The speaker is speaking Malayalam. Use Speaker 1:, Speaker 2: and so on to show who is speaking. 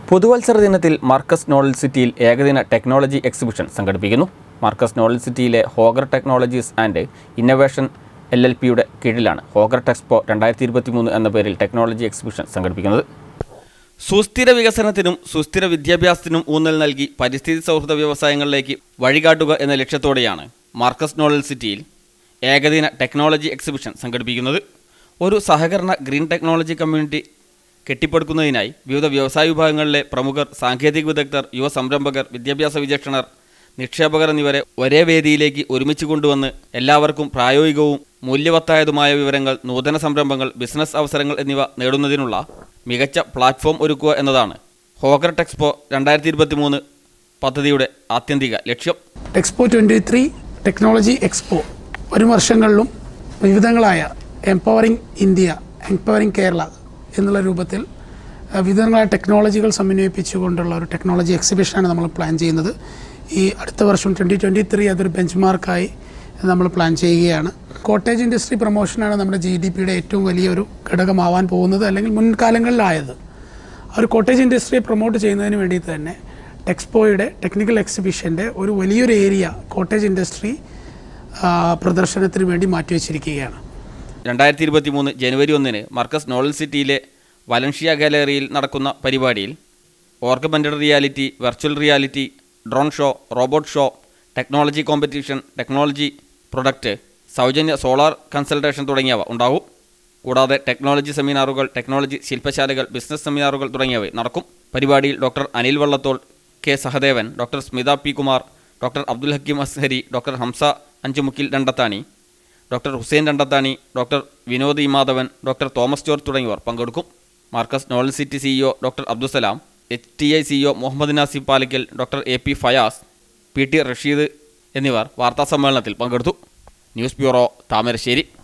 Speaker 1: പുതുവത്സര ദിനത്തിൽ മാർക്കസ് നോളജ് സിറ്റിയിൽ ഏകദിന ടെക്നോളജി എക്സിബിഷൻ സംഘടിപ്പിക്കുന്നു മാർക്കസ് നോളജ് സിറ്റിയിലെ Hogar technologies and innovation L L പിയുടെ കീഴിലാണ് ഹോഗർ ടെക്സ്പോ രണ്ടായിരത്തി ഇരുപത്തി മൂന്ന് എന്ന പേരിൽ ടെക്നോളജി എക്സിബിഷൻ സംഘടിപ്പിക്കുന്നത് സുസ്ഥിര വികസനത്തിനും സുസ്ഥിര വിദ്യാഭ്യാസത്തിനും ഊന്നൽ നൽകി പരിസ്ഥിതി സൗഹൃദ വ്യവസായങ്ങളിലേക്ക് വഴികാട്ടുക എന്ന ലക്ഷ്യത്തോടെയാണ് മാർക്കസ് നോളൽ സിറ്റിയിൽ ഏകദിന ടെക്നോളജി എക്സിബിഷൻ സംഘടിപ്പിക്കുന്നത് ഒരു സഹകരണ ഗ്രീൻ ടെക്നോളജി കമ്മ്യൂണിറ്റി കെട്ടിപ്പടുക്കുന്നതിനായി വിവിധ വ്യവസായ വിഭാഗങ്ങളിലെ പ്രമുഖർ സാങ്കേതിക വിദഗ്ധർ യുവ സംരംഭകർ വിദ്യാഭ്യാസ വിചക്ഷണർ നിക്ഷേപകർ എന്നിവരെ ഒരേ വേദിയിലേക്ക് ഒരുമിച്ച് കൊണ്ടുവന്ന് എല്ലാവർക്കും പ്രായോഗികവും മൂല്യവത്തായതുമായ വിവരങ്ങൾ നൂതന സംരംഭങ്ങൾ ബിസിനസ് അവസരങ്ങൾ എന്നിവ നേടുന്നതിനുള്ള മികച്ച പ്ലാറ്റ്ഫോം ഒരുക്കുക എന്നതാണ് ഹോഗർ ടെക്സ്പോ രണ്ടായിരത്തി ഇരുപത്തി മൂന്ന് പദ്ധതിയുടെ ആത്യന്തിക ലക്ഷ്യം
Speaker 2: expo twenty three technology expo വരും വർഷങ്ങളിലും വിവിധങ്ങളായ എംപവറിംഗ് ഇന്ത്യ എംപവറിംഗ് കേരള എന്നുള്ള രൂപത്തിൽ അഹ്, വിവിധങ്ങളായ ടെക്നോളജികൾ സമന്വയിപ്പിച്ചുകൊണ്ടുള്ള ഒരു ടെക്നോളജി എക്സിബിഷനാണ് നമ്മൾ പ്ലാൻ ചെയ്യുന്നത് ഈ അടുത്ത വർഷം ട്വൻറ്റി ട്വൻറ്റി ത്രീ അതൊരു ബെഞ്ച് മാർക്കായി നമ്മൾ പ്ലാൻ ചെയ്യുകയാണ് കോട്ടേജ് ഇൻഡസ്ട്രി പ്രൊമോഷനാണ് നമ്മുടെ ജി ഡി പിയുടെ ഏറ്റവും വലിയൊരു ഘടകമാവാൻ പോകുന്നത് അല്ലെങ്കിൽ മുൻകാലങ്ങളിലായത് ആ ഒരു കോട്ടേജ് ഇൻഡസ്ട്രിയെ പ്രൊമോട്ട് ചെയ്യുന്നതിന് വേണ്ടിയിട്ട് തന്നെ ടെക്സ്പോയുടെ ടെക്നിക്കൽ എക്സിബിഷൻ്റെ ഒരു വലിയൊരു ഏരിയ കോട്ടേജ് ഇൻഡസ്ട്രി ആ, പ്രദർശനത്തിന് വേണ്ടി മാറ്റിവെച്ചിരിക്കുകയാണ്
Speaker 1: രണ്ടായിരത്തി ഇരുപത്തി മൂന്ന് ജനുവരി ഒന്നിന് മർക്കസ് നോളൽ സിറ്റിയിലെ വലൻഷ്യ ഗാലറിയിൽ നടക്കുന്ന പരിപാടിയിൽ augmented reality virtual reality drone show robot show technology competition technology product സൗജന്യ സോളാർ കൺസൾട്ടേഷൻ തുടങ്ങിയവ ഉണ്ടാകും കൂടാതെ ടെക്നോളജി സെമിനാറുകൾ ടെക്നോളജി ശില്പശാലകൾ ബിസിനസ് സെമിനാറുകൾ തുടങ്ങിയവ നടക്കും പരിപാടിയിൽ doctor Anil Vallathol K Sahadevan doctor Smitha P Kumar doctor Abdul Hakeem Azhari doctor Hamsa അഞ്ചുമുക്കിൽ Randathani doctor Hussain Randathani doctor Vinod E Madhavan doctor Thomas George തുടങ്ങിയവർ പങ്കെടുക്കും Markaz knowledge city CEO doctor Abdussalam H T I CEO Muhammad Nasif Palikkal doctor A P Fayas P T Rasheed എന്നിവർ വാർത്താസമ്മേളനത്തിൽ പങ്കെടുത്തു ന്യൂസ് ബ്യൂറോ താമരശ്ശേരി